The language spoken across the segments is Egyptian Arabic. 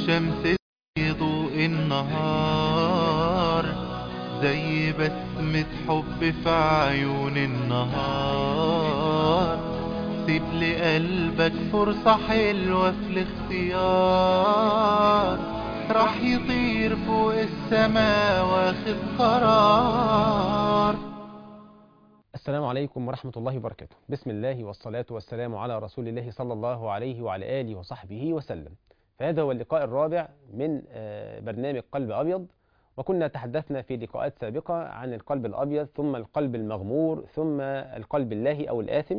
الشمس زي ضوء النهار زي بسمة حب في عيون النهار سيب لقلبك فرصة حلوة في الاختيار راح يطير فوق السما واخد قرار السلام عليكم ورحمة الله وبركاته بسم الله والصلاة والسلام على رسول الله صلى الله عليه وعلى آله وصحبه وسلم فهذا هو اللقاء الرابع من آه، برنامج قلب أبيض وكنا تحدثنا في لقاءات سابقة عن القلب الأبيض ثم القلب المغمور ثم القلب اللاهي أو الآثم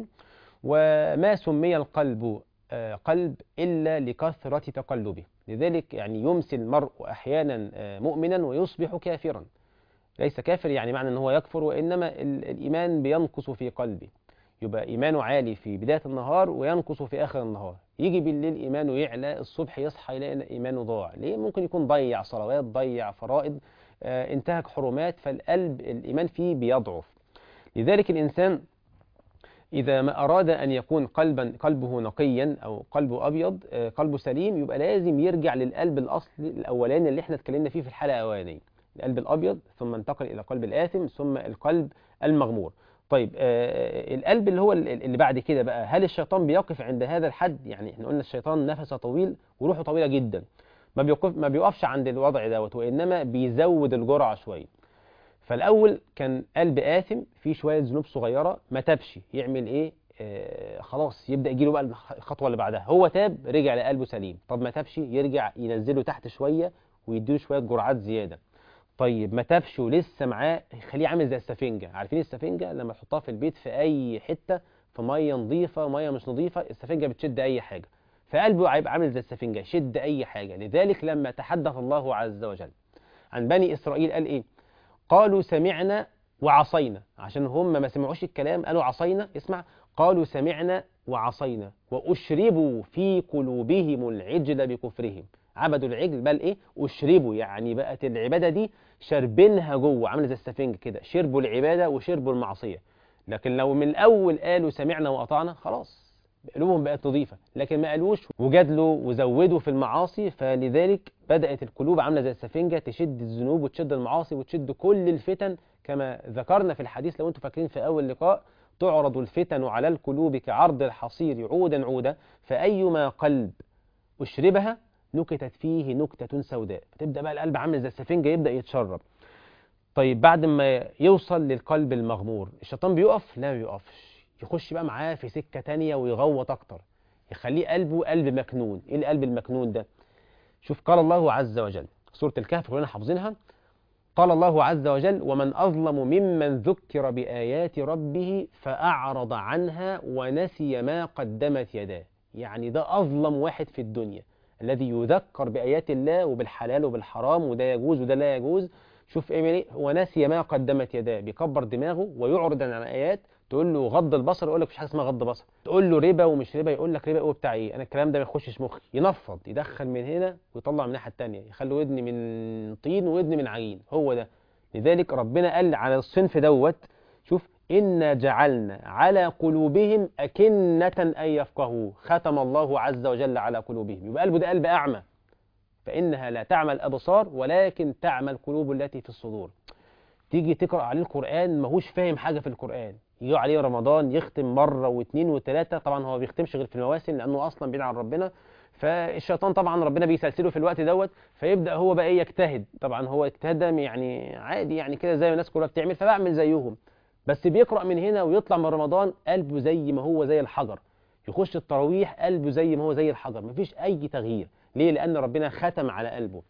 وما سمي القلب آه، قلب إلا لكثرة تقلبه لذلك يعني يمسي المرء أحيانا آه، مؤمنا ويصبح كافرا ليس كافر يعني معنى ان هو يكفر وانما ال- الايمان بينقص في قلبه يبقى ايمانه عالي في بدايه النهار وينقص في اخر النهار يجي بالليل ايمانه يعلى الصبح يصحى يلاقي إن ايمانه ضاع ليه ممكن يكون ضيع صلوات ضيع فرائض آه، انتهك حرمات فالقلب الايمان فيه بيضعف لذلك الانسان إذا ما أراد أن يكون قلبا قلبه نقيا أو قلبه أبيض آه، قلبه سليم يبقى لازم يرجع للقلب الأصلي الأولاني اللي احنا اتكلمنا فيه في الحلقة الأولانية القلب الأبيض ثم انتقل إلى قلب الآثم ثم القلب المغمور طيب آه، القلب اللي هو ال- اللي بعد كده بقى هل الشيطان بيقف عند هذا الحد يعني احنا قلنا الشيطان نفسه طويل وروحه طويلة جدا ما بيوقف ما بيوقفش عند الوضع دوت وإنما بيزود الجرعة شوية فالاول كان قلب آثم فيه شويه ذنوب صغيره ما تابش يعمل ايه آه خلاص يبدا يجيله بقى الخ- الخطوه اللي بعدها هو تاب رجع لقلبه سليم طب ما تابش يرجع ينزله تحت شويه ويديله شويه جرعات زياده طيب ما تابش ولسه معاه يخليه عامل زي السفنجه عارفين السفنجه لما تحطها في البيت في اي حته في ميه نظيفه ميه مش نظيفه السفنجه بتشد اي حاجه فقلبه هيبقى عامل زي السفنجه يشد اي حاجه لذلك لما تحدث الله عز وجل عن بني اسرائيل قال ايه قالوا سمعنا وعصينا عشان هم ما سمعوش الكلام قالوا عصينا اسمع قالوا سمعنا وعصينا وأشربوا في قلوبهم العجل بكفرهم عبدوا العجل بل ايه أشربوا يعني بقت العبادة دي شربينها جوه عامله زي السفنج كده شربوا العبادة وشربوا المعصية لكن لو من الأول قالوا سمعنا وأطعنا خلاص قلوبهم بقت نظيفة لكن ما قالوش وجادلوا وزودوا في المعاصي فلذلك بدأت القلوب عاملة زي السفنجة تشد الذنوب وتشد المعاصي وتشد كل الفتن كما ذكرنا في الحديث لو انتم فاكرين في أول لقاء تعرض الفتن على القلوب كعرض الحصير عودا عودا فأيما قلب أشربها نكتت فيه نكتة سوداء تبدأ بقى القلب عامل زي السفنجة يبدأ يتشرب طيب بعد ما يوصل للقلب المغمور الشيطان بيقف لا ما بيقفش يخش بقى معاه في سكة تانية ويغوط أكتر يخليه قلبه قلب مكنون إيه القلب المكنون ده شوف قال الله عز وجل سورة الكهف كلنا حافظينها قال الله عز وجل ومن أظلم ممن ذكر بآيات ربه فأعرض عنها ونسي ما قدمت يداه يعني ده أظلم واحد في الدنيا الذي يذكر بآيات الله وبالحلال وبالحرام وده يجوز وده لا يجوز شوف ايه ونسي ما قدمت يداه بيكبر دماغه ويعرض عن الآيات تقول له غض البصر يقول لك مفيش حاجه اسمها غض بصر تقول له ربا ومش ربا يقول لك ربا ايه بتاع ايه انا الكلام ده ما يخشش مخي ينفض يدخل من هنا ويطلع من الناحيه الثانيه يخلي ودني من طين ودني من عجين هو ده لذلك ربنا قال على الصنف دوت شوف إنا جعلنا على قلوبهم أكنة أن يفقهوا ختم الله عز وجل على قلوبهم يبقى قلبه ده قلب أعمى فإنها لا تعمى الأبصار ولكن تعمى القلوب التي في الصدور تيجي تقرأ عليه القرآن ماهوش فاهم حاجة في القرآن يجي عليه رمضان يختم مرة واثنين وثلاثة طبعا هو بيختمش غير في المواسم لأنه أصلا بعيد عن ربنا فالشيطان طبعا ربنا بيسلسله في الوقت دوت فيبدأ هو بقى ايه يجتهد طبعا هو اجتهاد ده يعني عادي يعني كده زي ما الناس كلها بتعمل فبعمل زيهم بس بيقرأ من هنا ويطلع من رمضان قلبه زي ما هو زي الحجر يخش التراويح قلبه زي ما هو زي الحجر مفيش أي تغيير ليه؟ لأن ربنا ختم على قلبه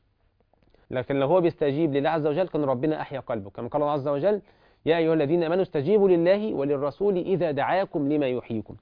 لكن لو هو بيستجيب لله عز وجل كان ربنا أحيا قلبه كما قال الله عز وجل يا أيها الذين آمنوا استجيبوا لله وللرسول إذا دعاكم لما يحييكم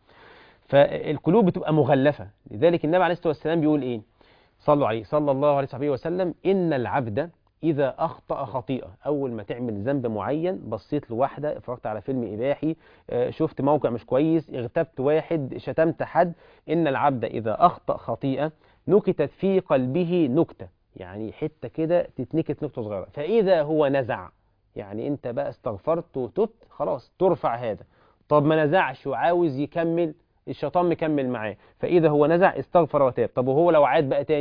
فالقلوب بتبقى مغلفة لذلك النبي عليه الصلاة والسلام بيقول إيه صلوا عليه صلى الله عليه وصحبه وسلم إن العبد إذا أخطأ خطيئة أول ما تعمل ذنب معين بصيت لواحدة اتفرجت على فيلم إباحي آه، شفت موقع مش كويس اغتبت واحد شتمت حد إن العبد إذا أخطأ خطيئة نكتت في قلبه نكتة يعني حتة كده تتنكت نكتة صغيرة فإذا هو نزع يعني أنت بقى استغفرت وتبت خلاص ترفع هذا طب ما نزعش وعاوز يكمل الشيطان مكمل معاه فإذا هو نزع استغفر وتاب طب وهو لو عاد بقى تاني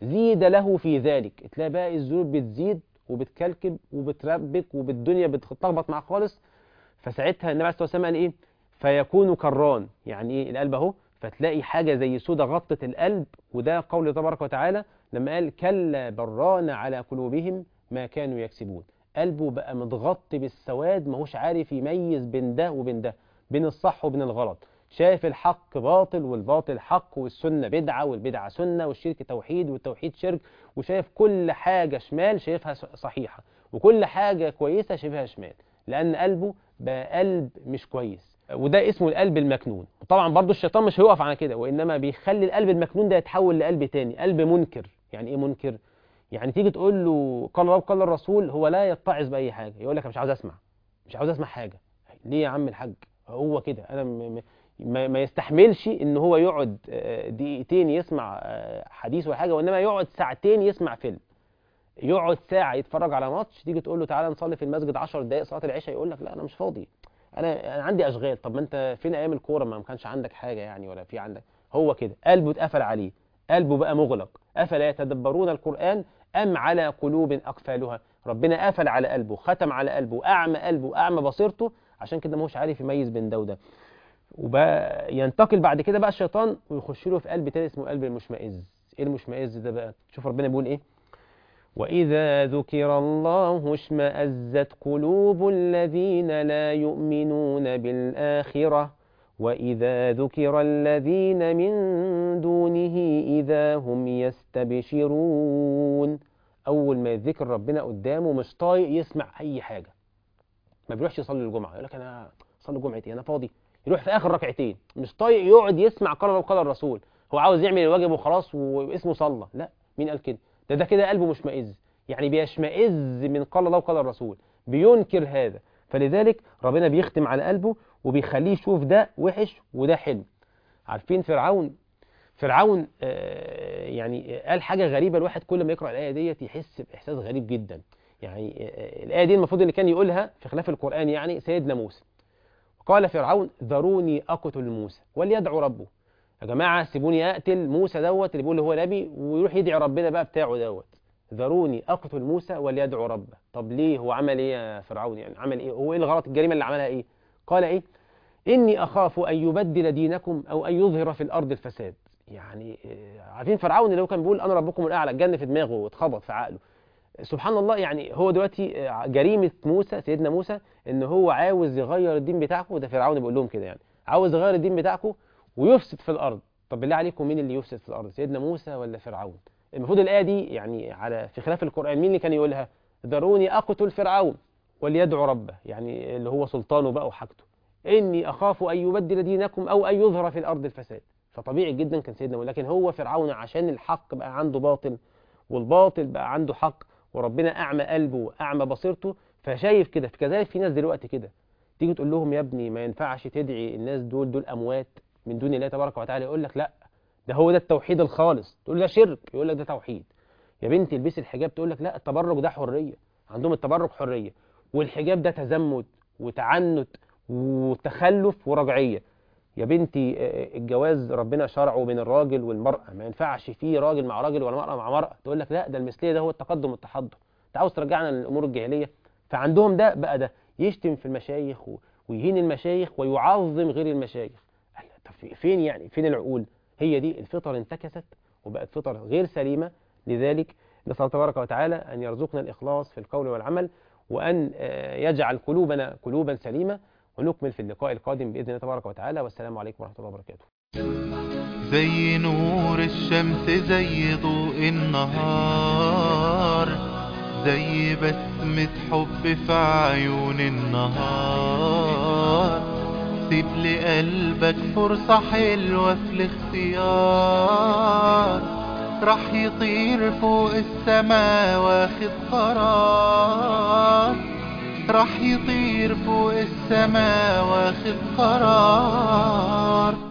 زيد له في ذلك تلاقي بقى الذنوب بتزيد وبتكلكب وبتربك وبالدنيا بتتلخبط معاه خالص فساعتها النبي عليه الصلاه والسلام قال ايه فيكون كران يعني ايه القلب اهو فتلاقي حاجه زي سوده غطت القلب وده قول تبارك وتعالى لما قال كلا بران على قلوبهم ما كانوا يكسبون قلبه بقى متغطي بالسواد ماهوش عارف يميز بين ده وبين ده بين الصح وبين الغلط شايف الحق باطل والباطل حق والسنة بدعة والبدعة سنة والشرك توحيد والتوحيد شرك وشايف كل حاجة شمال شايفها صحيحة وكل حاجة كويسة شايفها شمال لأن قلبه بقى قلب مش كويس وده اسمه القلب المكنون طبعا برضو الشيطان مش هيقف على كده وإنما بيخلي القلب المكنون ده يتحول لقلب تاني قلب منكر يعني إيه منكر؟ يعني تيجي تقول له قال الله وقال الرسول هو لا يتعظ بأي حاجة يقول لك مش عاوز أسمع مش عاوز أسمع حاجة ليه يا عم الحاج هو كده أنا م... ما, ما يستحملش ان هو يقعد دقيقتين يسمع حديث ولا حاجه وانما يقعد ساعتين يسمع فيلم يقعد ساعه يتفرج على ماتش تيجي تقول له تعالى نصلي في المسجد 10 دقائق صلاه العشاء يقول لك لا انا مش فاضي انا انا عندي اشغال طب ما انت فين ايام الكوره ما كانش عندك حاجه يعني ولا في عندك هو كده قلبه اتقفل عليه قلبه بقى مغلق افلا يتدبرون القران ام على قلوب اقفالها ربنا قفل على قلبه ختم على قلبه اعمى قلبه اعمى بصيرته عشان كده ما هوش عارف يميز بين ده وده وبقى ينتقل بعد كده بقى الشيطان ويخش له في قلب تاني اسمه قلب المشمئز ايه المشمئز ده بقى شوف ربنا بيقول ايه واذا ذكر الله اشمأزت قلوب الذين لا يؤمنون بالاخره واذا ذكر الذين من دونه اذا هم يستبشرون اول ما يذكر ربنا قدامه مش طايق يسمع اي حاجه ما بيروحش يصلي الجمعه يقول لك انا اصلي جمعتي انا فاضي يروح في اخر ركعتين مش طايق يقعد يسمع قال الله وقال الرسول هو عاوز يعمل الواجب وخلاص واسمه صلى لا مين قال كده ده ده كده قلبه مشمئز يعني بيشمئز من قال الله وقال الرسول بينكر هذا فلذلك ربنا بيختم على قلبه وبيخليه يشوف ده وحش وده حلو عارفين فرعون فرعون آه يعني قال حاجة غريبة الواحد كل ما يقرأ الآية ديت يحس بإحساس غريب جدا يعني آه الآية دي المفروض اللي كان يقولها في خلاف القرآن يعني سيدنا موسى قال فرعون ذروني أقتل موسى وليدعو ربه يا جماعة سيبوني أقتل موسى دوت اللي بيقول هو نبي ويروح يدعي ربنا بقى بتاعه دوت ذروني أقتل موسى وليدعو ربه طب ليه هو عمل إيه يا فرعون يعني عمل إيه هو إيه الغلط الجريمة اللي عملها إيه قال إيه إني أخاف أن يبدل دينكم أو أن يظهر في الأرض الفساد يعني عارفين فرعون اللي هو كان بيقول أنا ربكم الأعلى الجن في دماغه واتخبط في عقله سبحان الله يعني هو دلوقتي جريمة موسى سيدنا موسى ان هو عاوز يغير الدين بتاعكم ده فرعون بيقول لهم كده يعني عاوز يغير الدين بتاعكم ويفسد في الارض طب بالله عليكم مين اللي يفسد في الارض سيدنا موسى ولا فرعون المفروض الايه دي يعني على في خلاف القران مين اللي كان يقولها ذروني اقتل فرعون وليدعو ربه يعني اللي هو سلطانه بقى وحاجته اني اخاف ان يبدل دينكم او ان يظهر في الارض الفساد فطبيعي جدا كان سيدنا موسى لكن هو فرعون عشان الحق بقى عنده باطل والباطل بقى عنده حق وربنا اعمى قلبه واعمى بصيرته فشايف كده كذلك في ناس دلوقتي كده تيجي تقول لهم يا ابني ما ينفعش تدعي الناس دول دول اموات من دون الله تبارك وتعالى يقول لك لا ده هو ده التوحيد الخالص تقول ده شرك يقول لك ده توحيد يا بنتي البسي الحجاب تقول لك لا التبرج ده حريه عندهم التبرج حريه والحجاب ده تزمت وتعنت وتخلف ورجعيه يا بنتي الجواز ربنا شرعه بين الراجل والمرأة ما ينفعش فيه راجل مع راجل ولا مرأة مع مرأة تقول لك لا ده المثلية ده هو التقدم والتحضر انت عاوز ترجعنا للأمور الجاهلية فعندهم ده بقى ده يشتم في المشايخ ويهين المشايخ ويعظم غير المشايخ طب فين يعني فين العقول هي دي الفطر انتكست وبقت فطر غير سليمة لذلك نسأل الله تبارك وتعالى أن يرزقنا الإخلاص في القول والعمل وأن يجعل قلوبنا قلوبا سليمة ونكمل في اللقاء القادم بإذن الله تبارك وتعالى والسلام عليكم ورحمة الله وبركاته زي نور الشمس زي ضوء النهار زي بسمة حب في عيون النهار سيب لقلبك فرصة حلوة في الاختيار راح يطير فوق السما واخد قرار راح يطير فوق السما واخد قرار